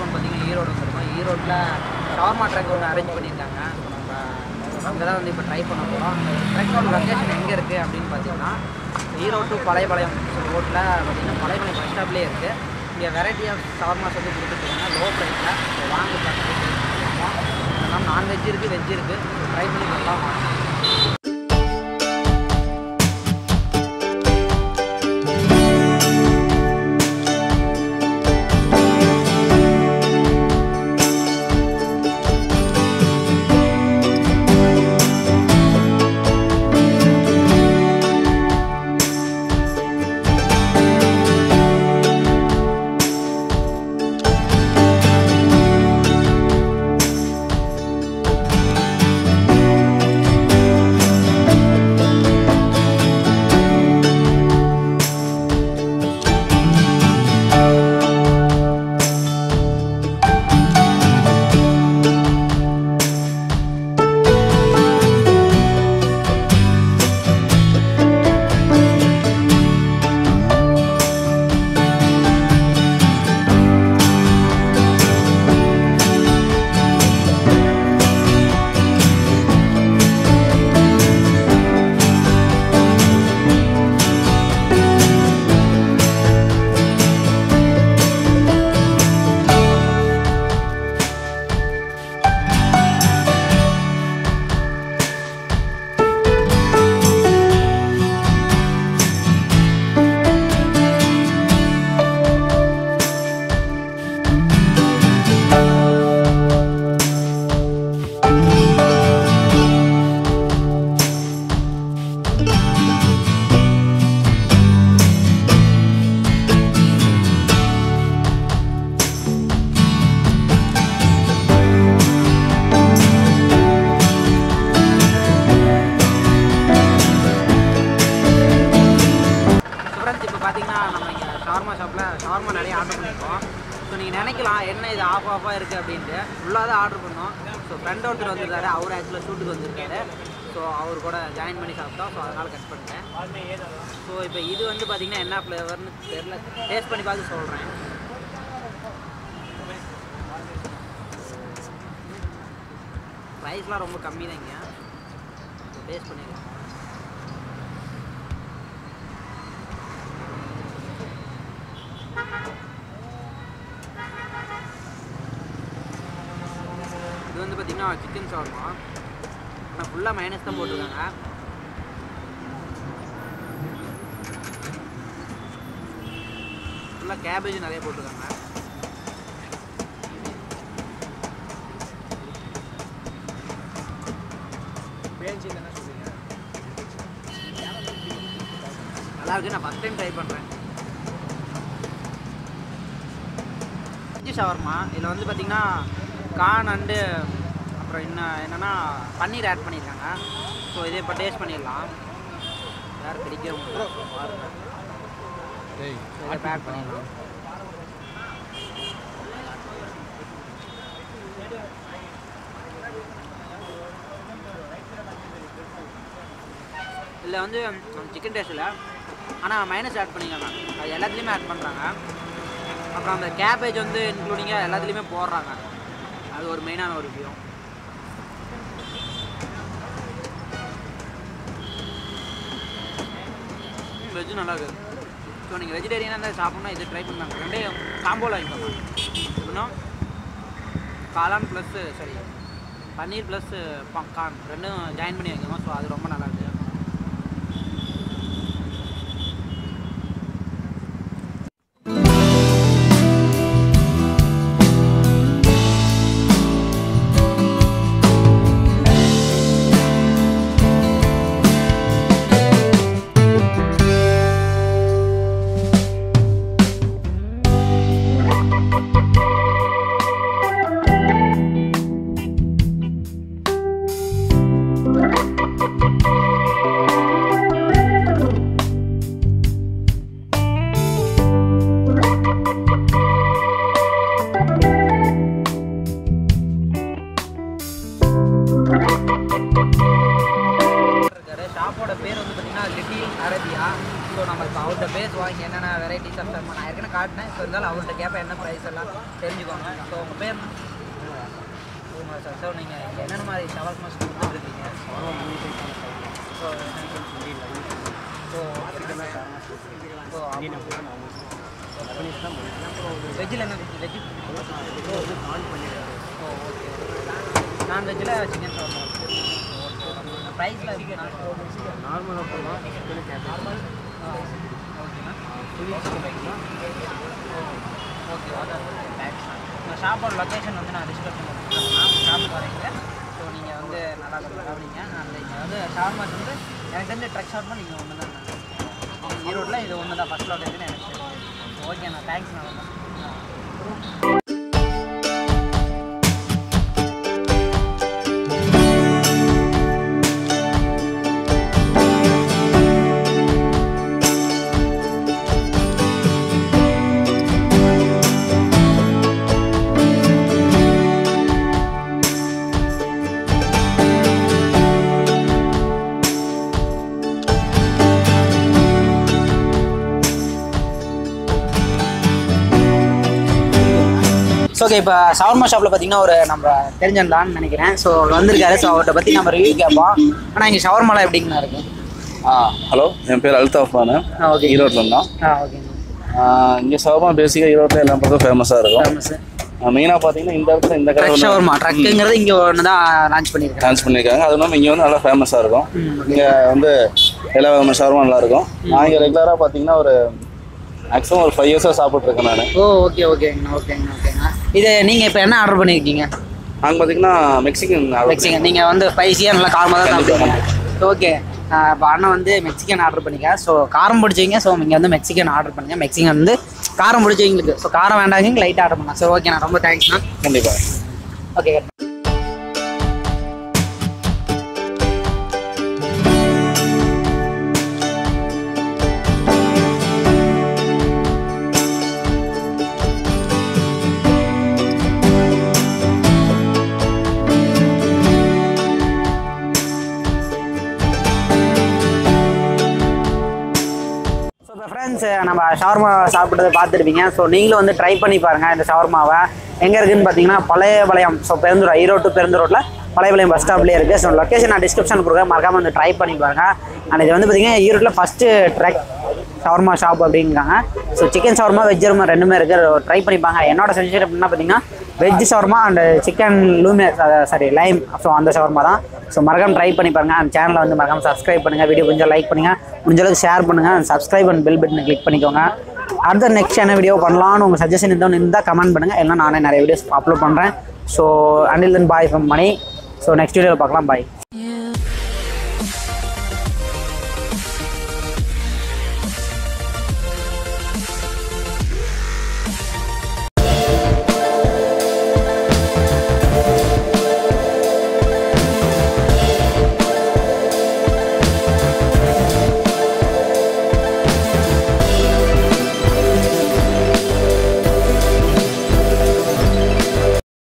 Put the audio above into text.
போகணும்னு பார்த்தீங்கன்னா ஈரோடு வந்திருக்கோம் ஈரோட்டில் ஷவர்மா ட்ரக் ஒன்று அரேஞ்ச் பண்ணியிருக்காங்க நம்ம அங்கே தான் வந்து இப்போ ட்ரை பண்ண போகிறோம் அந்த ட்ரக்கோட லொக்கேஷன் எங்கே இருக்குது அப்படின்னு பார்த்தீங்கன்னா ஈரோடு டு பழையபாளையம் ரோட்டில் பார்த்தீங்கன்னா பழையபாளையம் பஸ் ஸ்டாப்லேயே இருக்குது இங்கே வெரைட்டி ஆஃப் ஷவர்மாஸ் வந்து கொடுத்துருக்காங்க லோ ப்ரைஸில் வாங்கி பார்த்து எல்லாம் நான்வெஜ் இருக்குது வெஜ் இருக்குது ட்ரை பண்ணி பண்ணலாம் வாங்க ஃப்ரெண்ட்ஸ் இப்போ பார்த்தீங்கன்னா நம்ம இங்கே ஷவர்மா ஷாப்பில் ஷவர்மா நிறைய ஆர்டர் பண்ணியிருக்கோம் ஸோ நீங்கள் நினைக்கலாம் என்ன இது ஆஃப் ஆஃபாக இருக்குது அப்படின்ட்டு ஃபுல்லாக தான் ஆர்டர் பண்ணோம் ஸோ ஃப்ரெண்ட் ஒருத்தர் வந்திருக்காரு அவர் ஆக்சுவலாக ஷூட்டுக்கு வந்திருக்காரு ஸோ அவர் கூட ஜாயின் பண்ணி சாப்பிட்டோம் ஸோ அதனால் கட் பண்ணிட்டேன் ஸோ இப்போ இது வந்து பார்த்தீங்கன்னா என்ன ஃப்ளேவர்னு தெரியல டேஸ்ட் பண்ணி பார்த்து சொல்கிறேன் ப்ரைஸ்லாம் ரொம்ப கம்மி தாங்க டேஸ்ட் பண்ணிடலாம் இது வந்து பார்த்தீங்கன்னா சிக்கன் ஷவர்மா ஆனால் ஃபுல்லாக மைனஸ் தான் போட்டிருக்காங்க ஃபுல்லாக கேபேஜ் நிறைய போட்டிருக்காங்க நல்லா இருக்கு நான் ஃபஸ்ட் டைம் ட்ரை பண்ணுறேன் வெஜ் ஷவர்மா இதில் வந்து பார்த்தீங்கன்னா கான் அண்டு அப்புறம் என்ன என்னென்னா பன்னீர் ஆட் பண்ணியிருக்காங்க ஸோ இதே இப்போ டேஸ்ட் பண்ணிடலாம் யார் பிடிக்கிறவங்க பாருங்க இதை ஆட் பண்ணிடலாம் இதில் வந்து சிக்கன் டேஸ்ட் இல்லை ஆனால் மைனஸ் ஆட் பண்ணிக்கலாம் அது எல்லாத்துலேயுமே ஆட் பண்ணுறாங்க அப்புறம் அந்த கேபேஜ் வந்து இன்க்ளூடிங்காக எல்லாத்துலேயுமே போடுறாங்க அது ஒரு மெயினான ஒரு விஷயம் வெஜ்ஜு நல்லா இருக்குது ஸோ நீங்கள் வெஜிடேரியனாக இருந்தால் சாப்பிட்ணும் இது ட்ரை பண்ணாங்க ரெண்டே காம்போவில் வாங்கிக்கோங்க இன்னும் காளான் ப்ளஸ்ஸு சரி பன்னீர் ப்ளஸ்ஸு கான் ரெண்டும் ஜாயின் பண்ணி வைக்கணும் ஸோ அது ரொம்ப நல்லா இருக்குது காட்டினேன் ஸோ இருந்தாலும் அவர்கிட்ட கேட்பேன் என்ன ப்ரைஸ் எல்லாம் தெரிஞ்சுக்கோங்க ஸோ உங்கள் பேர் உங்கள் சார் ஸோ நீங்கள் இங்கே என்னென்ன மாதிரி ஷவர்மா கொடுத்துட்ருக்கீங்க ஸோ ஸோ ஸோ வெஜ்ஜில் என்ன வெஜ் வெஜ் ஓ ஓகே நான்வெஜ்ஜில் சிக்கன் ஷவர்மா ப்ரைஸில் நார்மலாக போகலாம் நார்மல் ஓகேண்ணா ஓகே நான் ஷாப்போட லொக்கேஷன் வந்து நான் டிஸ்கிரிப்ஷன் கொடுத்துருக்கேன் ஷாப்புக்கு வரீங்க ஸோ நீங்கள் வந்து நல்லா கவனிங்க அந்த இங்கே வந்து ஷார்மாஸ் வந்து எனக்கு தெரிஞ்ச ட்ரக் ஷார்மா நீங்கள் ஒன்று தான் ஈரோட்டில் இது ஒன்று தான் ஃபஸ்ட் லொக்கேஷன் எனக்கு தெரியும் ஓகேண்ணா தேங்க்ஸ்ண்ணா ரொம்ப ஸோ ஓகே இப்போ ஷவர்மா ஷாப்பில் பார்த்தீங்கன்னா ஒரு நம்ம தெரிஞ்சந்தான்னு நினைக்கிறேன் ஸோ வந்திருக்காரு ஸோ அவர்கிட்ட பற்றி நம்ம ரிவ்யூ கேட்போம் ஆனால் இங்கே ஷவர்மாலாம் எப்படிங்கண்ணா இருக்கும் ஆ ஹலோ என் பேர் அல்தாஃப் பானு ஆ ஓகே ஈரோட்டில் தான் ஆ ஓகேங்க இங்கே சவர்மா பேசிக்காக ஈரோட்டில் எல்லா பக்கம் ஃபேமஸாக இருக்கும் ஃபேமஸ் மெயினாக பார்த்தீங்கன்னா இந்த இடத்துல இந்த கடை ட்ரக் ஷவர்மா ட்ரக்குங்கிறது இங்கே ஒன்று தான் லான்ச் பண்ணியிருக்கேன் டான்ஸ் பண்ணியிருக்காங்க அது இல்லாமல் இங்கே வந்து நல்லா ஃபேமஸாக இருக்கும் ம். இங்கே வந்து எல்லா விதமான ஷவர்மா நல்லா இருக்கும் நான் இங்கே ரெகுலராக பார்த்தீங்கன்னா ஒரு மேக்ஸிமம் ஒரு ஃபைவ் இயர்ஸாக சாப்பிட்ருக்கேன் நான் ஓ ஓகே ஓகேங்கண்ணா ஓகேங்கண்ணா ஓகேங்கண்ணா இது நீங்கள் இப்போ என்ன ஆர்டர் பண்ணியிருக்கீங்க நாங்கள் பார்த்தீங்கன்னா மெக்சிகன் மெக்சிகன் நீங்கள் வந்து ஸ்பைசியாக நல்லா காரமாக தான் சாப்பிடுவீங்க ஓகே இப்போ அண்ணன் வந்து மெக்சிகன் ஆர்டர் பண்ணிக்க ஸோ காரம் பிடிச்சவங்க ஸோ நீங்கள் வந்து மெக்சிகன் ஆர்டர் பண்ணுங்க மெக்சிகன் வந்து காரம் பிடிச்சவங்களுக்கு ஸோ காரம் வேண்டாங்க லைட் ஆர்டர் பண்ணலாம் ஸோ ஓகேண்ணா ரொம்ப தேங்க்ஸ்ண்ணா கண்டிப்பாக ஓகே ஸோ இப்போ ஃப்ரெண்ட்ஸ் நம்ம ஷவர்மா சாப்பிட்றத பார்த்துருப்பீங்க ஸோ நீங்களும் வந்து ட்ரை பண்ணி பாருங்கள் இந்த ஷவர்மாவை எங்கே இருக்குதுன்னு பார்த்தீங்கன்னா பழையபாளையம் ஸோ பெருந்தூர் ஈரோடு to பெருந்தூர் ரோட்டில் பழையபாளையம் பஸ் ஸ்டாப்லேயே இருக்குது ஸோ லொக்கேஷன் நான் டிஸ்கிரிப்ஷன் கொடுக்குறேன் மறக்காமல் வந்து ட்ரை பண்ணி பாருங்கள் அண்ட் இது வந்து பார்த்தீங்கன்னா ஈரோட்டில் ஃபஸ்ட்டு ட்ரக் ஷவர்மா ஷாப் அப்படிங்கிறாங்க so chicken shawarma veg shawarma ரெண்டுமே இருக்குது ட்ரை பண்ணிப்பாங்க என்னோட சஜஷன் எப்படின்னா பார்த்தீங்கன்னா வெஜ் ஷவர்மா அண்ட் சிக்கன் லூமே சாரி லைம் ஸோ அந்த ஷவர்மா தான் ஸோ மறக்காம ட்ரை பண்ணி பாருங்க அந்த சேனலை வந்து மறக்காம சப்ஸ்கிரைப் பண்ணுங்கள் வீடியோ கொஞ்சம் லைக் பண்ணுங்கள் முடிஞ்ச அளவுக்கு ஷேர் பண்ணுங்கள் சப்ஸ்கிரைப் அண்ட் பெல் பட்டனை கிளிக் பண்ணிக்கோங்க அடுத்த நெக்ஸ்ட் என்ன வீடியோ பண்ணலாம்னு உங்கள் சஜஷன் இருந்தால் இருந்தால் கமெண்ட் பண்ணுங்கள் எல்லாம் நானே நிறைய வீடியோஸ் அப்லோட் பண்ணுறேன் so until then bye from Mani so next வீடியோவில் பார்க்கலாம் பாய்